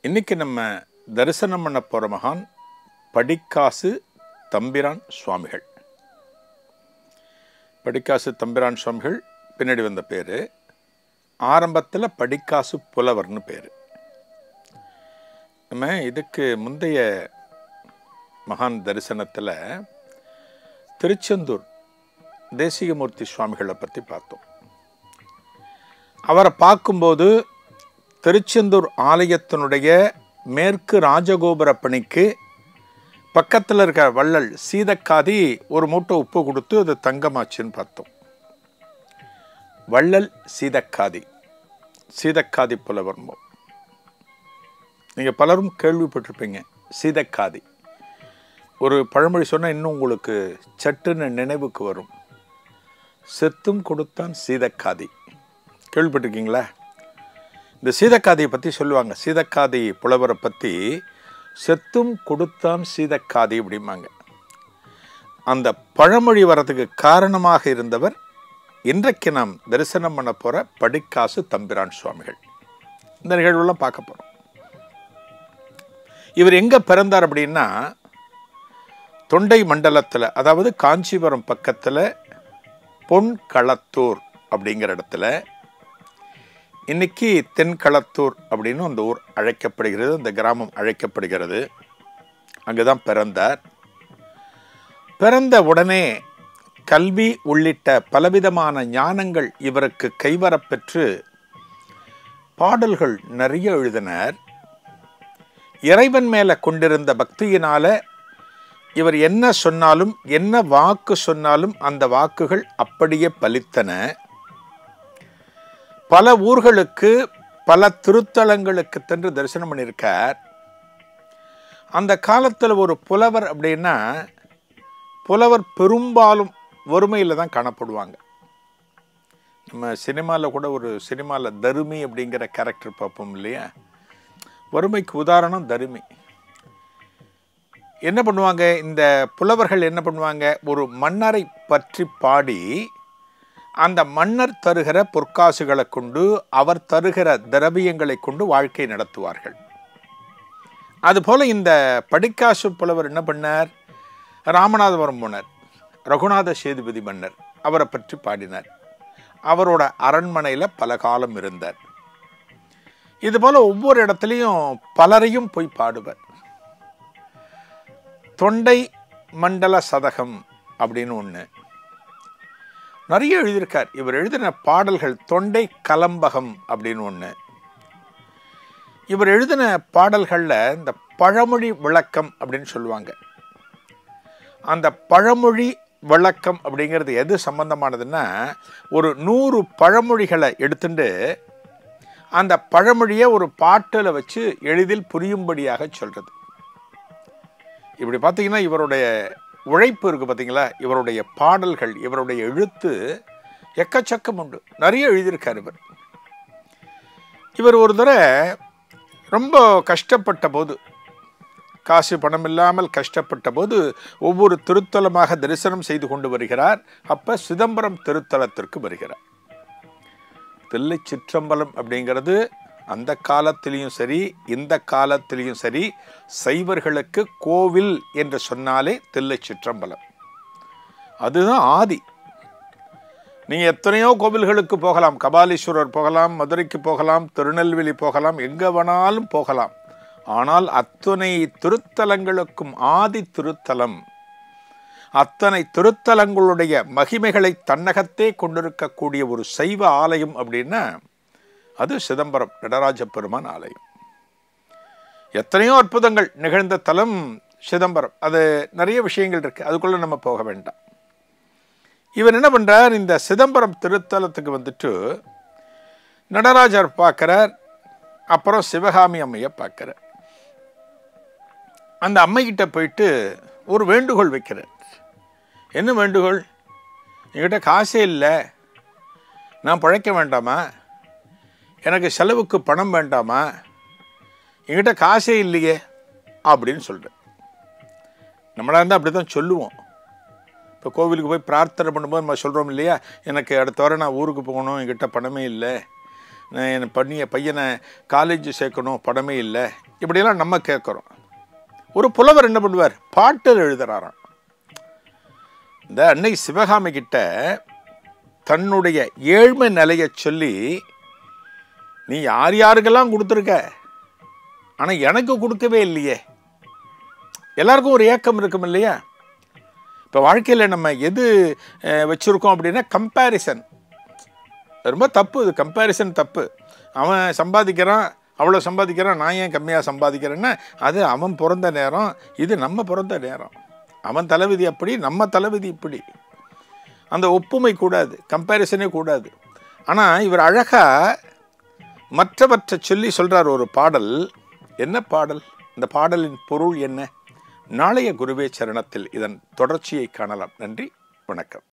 இன்னைக்கு நம்ம தரிசனம் பண்ண போகிற மகான் படிக்காசு தம்பிரான் சுவாமிகள் படிக்காசு தம்பிரான் சுவாமிகள் பின்னாடி வந்த பேர் ஆரம்பத்தில் படிக்காசு புலவர்னு பேர் நம்ம இதுக்கு முந்தைய மகான் தரிசனத்தில் திருச்செந்தூர் தேசிகமூர்த்தி சுவாமிகளை பற்றி பார்த்தோம் அவரை பார்க்கும்போது திருச்செந்தூர் ஆலயத்தினுடைய மேற்கு ராஜகோபுர பணிக்கு பக்கத்தில் இருக்க வள்ளல் சீதக்காதி ஒரு மூட்டை உப்பு கொடுத்து அது தங்கமாச்சுன்னு பார்த்தோம் வள்ளல் சீதக்காதி சீதக்காதி புலவர்மோ நீங்கள் பலரும் கேள்விப்பட்டிருப்பீங்க சீதக்காதி ஒரு பழமொழி சொன்னால் இன்னும் உங்களுக்கு சட்டுன்னு நினைவுக்கு வரும் செத்தும் கொடுத்தான் சீதக்காதி கேள்விப்பட்டிருக்கீங்களா இந்த சீதக்காதியை பற்றி சொல்லுவாங்க சீதக்காதி புலவரை பற்றி செத்தும் கொடுத்தான் சீதக்காதி அப்படிம்பாங்க அந்த பழமொழி வர்றதுக்கு காரணமாக இருந்தவர் இன்றைக்கு நாம் தரிசனம் பண்ண போகிற படிக்காசு தம்பிரான் சுவாமிகள் இந்த நிகழ்வுலாம் பார்க்க போகிறோம் இவர் எங்கே பிறந்தார் அப்படின்னா தொண்டை மண்டலத்தில் அதாவது காஞ்சிபுரம் பக்கத்தில் பொன்களத்தூர் அப்படிங்கிற இடத்துல இன்னைக்கு தென்களத்தூர் அப்படின்னு அந்த ஊர் அழைக்கப்படுகிறது அந்த கிராமம் அழைக்கப்படுகிறது அங்கே தான் பிறந்தார் பிறந்த உடனே கல்வி உள்ளிட்ட பலவிதமான ஞானங்கள் இவருக்கு கைவரப்பெற்று பாடல்கள் நிறைய எழுதினார் இறைவன் மேலே கொண்டிருந்த பக்தியினால இவர் என்ன சொன்னாலும் என்ன வாக்கு சொன்னாலும் அந்த வாக்குகள் அப்படியே பலித்தன பல ஊர்களுக்கு பல திருத்தலங்களுக்கு சென்று தரிசனம் பண்ணியிருக்கார் அந்த காலத்தில் ஒரு புலவர் அப்படின்னா புலவர் பெரும்பாலும் வறுமையில் தான் காணப்படுவாங்க நம்ம சினிமாவில் கூட ஒரு சினிமாவில் தருமி அப்படிங்கிற கேரக்டர் பார்ப்போம் இல்லையா வறுமைக்கு உதாரணம் தருமி என்ன பண்ணுவாங்க இந்த புலவர்கள் என்ன பண்ணுவாங்க ஒரு மன்னரை பற்றி பாடி அந்த மன்னர் தருகிற பொற்காசுகளை கொண்டு அவர் தருகிற திரவியங்களை கொண்டு வாழ்க்கை நடத்துவார்கள் அதுபோல இந்த படிக்காசு புலவர் என்ன பண்ணார் ராமநாதபுரம் போனார் ரகுநாத சேதுபதி மன்னர் அவரை பற்றி பாடினார் அவரோட அரண்மனையில் பல காலம் இருந்தார் இதுபோல ஒவ்வொரு இடத்துலையும் பலரையும் போய் பாடுவார் தொண்டை மண்டல சதகம் அப்படின்னு ஒன்று நிறைய எழுதியிருக்கார் இவர் எழுதின பாடல்கள் தொண்டை கலம்பகம் அப்படின்னு ஒன்று இவர் எழுதின பாடல்களில் இந்த பழமொழி விளக்கம் அப்படின்னு சொல்லுவாங்க அந்த பழமொழி விளக்கம் அப்படிங்கிறது எது சம்பந்தமானதுன்னா ஒரு நூறு பழமொழிகளை எடுத்துட்டு அந்த பழமொழியை ஒரு பாட்டில் வச்சு எளிதில் புரியும்படியாக சொல்கிறது இப்படி பார்த்தீங்கன்னா இவருடைய உழைப்பு இருக்குது பார்த்தீங்களா இவருடைய பாடல்கள் இவருடைய எழுத்து எக்கச்சக்கம் உண்டு நிறைய எழுதியிருக்கார் இவர் இவர் ஒரு தடவை ரொம்ப கஷ்டப்பட்ட போது காசு பணம் இல்லாமல் கஷ்டப்பட்ட போது ஒவ்வொரு திருத்தலமாக தரிசனம் செய்து கொண்டு வருகிறார் அப்போ சிதம்பரம் திருத்தலத்திற்கு வருகிறார் தில்லை சிற்றம்பலம் அப்படிங்கிறது அந்த காலத்திலையும் சரி இந்த காலத்திலையும் சரி சைவர்களுக்கு கோவில் என்று சொன்னாலே தில்லை சிற்றம்பலம் அதுதான் ஆதி நீங்கள் எத்தனையோ கோவில்களுக்கு போகலாம் கபாலீஸ்வரர் போகலாம் மதுரைக்கு போகலாம் திருநெல்வேலி போகலாம் எங்கே வேணாலும் போகலாம் ஆனால் அத்தனை திருத்தலங்களுக்கும் ஆதி திருத்தலம் அத்தனை திருத்தலங்களுடைய மகிமைகளை தன்னகத்தே கொண்டிருக்கக்கூடிய ஒரு சைவ ஆலயம் அப்படின்னா அது சிதம்பரம் நடராஜ பெருமான் ஆலயம் எத்தனையோ அற்புதங்கள் நிகழ்ந்த தலம் சிதம்பரம் அது நிறைய விஷயங்கள் இருக்கு அதுக்குள்ள நம்ம போக வேண்டாம் இவர் என்ன பண்றார் இந்த சிதம்பரம் திருத்தலத்துக்கு வந்துட்டு நடராஜர் பார்க்கிறார் அப்புறம் சிவகாமி அம்மையை பார்க்கிறார் அந்த அம்மைகிட்ட போயிட்டு ஒரு வேண்டுகோள் வைக்கிறார் என்ன வேண்டுகோள் என்கிட்ட காசே இல்லை நான் பழைக்க வேண்டாமா எனக்கு செலவுக்கு பணம் வேண்டாமா என்கிட்ட காசே இல்லையே அப்படின்னு சொல்கிறேன் நம்மளாக இருந்தால் அப்படி தான் சொல்லுவோம் இப்போ கோவிலுக்கு போய் பிரார்த்தனை பண்ணும்போது நம்ம சொல்கிறோம் இல்லையா எனக்கு அடுத்த வாரம் நான் ஊருக்கு போகணும் என்கிட்ட பணமே இல்லை நான் என் பண்ணிய பையனை காலேஜ் சேர்க்கணும் பணமே இல்லை இப்படியெல்லாம் நம்ம கேட்குறோம் ஒரு புலவர் என்ன பண்ணுவார் பாட்டில் எழுதுறாராம் இந்த அன்னை சிவகாமி கிட்ட தன்னுடைய ஏழ்மை நிலையை சொல்லி நீ யார் யாருக்கெல்லாம் கொடுத்துருக்க ஆனால் எனக்கு கொடுக்கவே இல்லையே எல்லாருக்கும் ஒரு ஏக்கம் இருக்கும் இல்லையா இப்போ வாழ்க்கையில் நம்ம எது அஹ், வச்சிருக்கோம் அப்படின்னா கம்பேரிசன் ரொம்ப தப்பு இது கம்பேரிசன் தப்பு அவன் சம்பாதிக்கிறான் அவ்வளோ சம்பாதிக்கிறான் நான் ஏன் கம்மியாக சம்பாதிக்கிறேன்னா அது அவன் பிறந்த நேரம் இது நம்ம பிறந்த நேரம் அவன் தலைவிதி அப்படி நம்ம தலைவிதி இப்படி அந்த ஒப்புமை கூடாது கம்பேரிசனே கூடாது ஆனால் இவர் அழகாக மற்றவற்றை சொல்லி சொல்கிறார் ஒரு பாடல் என்ன பாடல் இந்த பாடலின் பொருள் என்ன நாளைய குருவே சரணத்தில் இதன் தொடர்ச்சியை காணலாம் நன்றி வணக்கம்